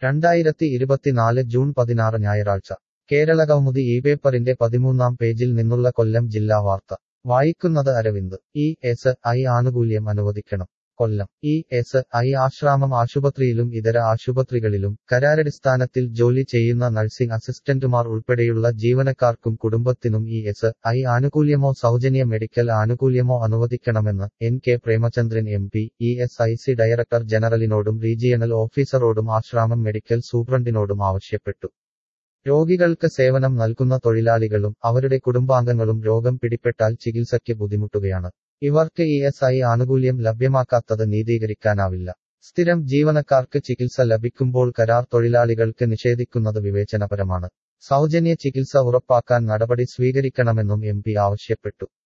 രണ്ടായിരത്തി ഇരുപത്തിനാല് ജൂൺ പതിനാറ് ഞായറാഴ്ച കേരളകൗമുദി ഈ പേപ്പറിന്റെ പതിമൂന്നാം പേജിൽ നിന്നുള്ള കൊല്ലം ജില്ലാ വാർത്ത വായിക്കുന്നത് അരവിന്ദ് ഇ എസ് ഐ ആനുകൂല്യം അനുവദിക്കണം Kollam E S I Asramam ആശുപത്രിയിലും ഇതര ആശുപത്രികളിലും കരാരടിസ്ഥാനത്തിൽ ജോലി ചെയ്യുന്ന നഴ്സിംഗ് അസിസ്റ്റന്റുമാർ ഉൾപ്പെടെയുള്ള ജീവനക്കാർക്കും കുടുംബത്തിനും ഇ എസ് ഐ ആനുകൂല്യമോ സൗജന്യ മെഡിക്കൽ ആനുകൂല്യമോ അനുവദിക്കണമെന്ന് N K Premachandran M P E S I C director ജനറലിനോടും റീജിയണൽ ഓഫീസറോടും ആശ്രാമം മെഡിക്കൽ സൂപ്രണ്ടിനോടും ആവശ്യപ്പെട്ടു രോഗികൾക്ക് സേവനം നൽകുന്ന തൊഴിലാളികളും അവരുടെ കുടുംബാംഗങ്ങളും രോഗം പിടിപെട്ടാൽ ചികിത്സയ്ക്ക് ബുദ്ധിമുട്ടുകയാണ് ഇവർക്ക് ഇ എസ് ഐ ആനുകൂല്യം ലഭ്യമാക്കാത്തത് നീതീകരിക്കാനാവില്ല സ്ഥിരം ജീവനക്കാർക്ക് ചികിത്സ ലഭിക്കുമ്പോൾ കരാർ തൊഴിലാളികൾക്ക് നിഷേധിക്കുന്നത് വിവേചനപരമാണ് സൗജന്യ ചികിത്സ ഉറപ്പാക്കാൻ നടപടി സ്വീകരിക്കണമെന്നും എം ആവശ്യപ്പെട്ടു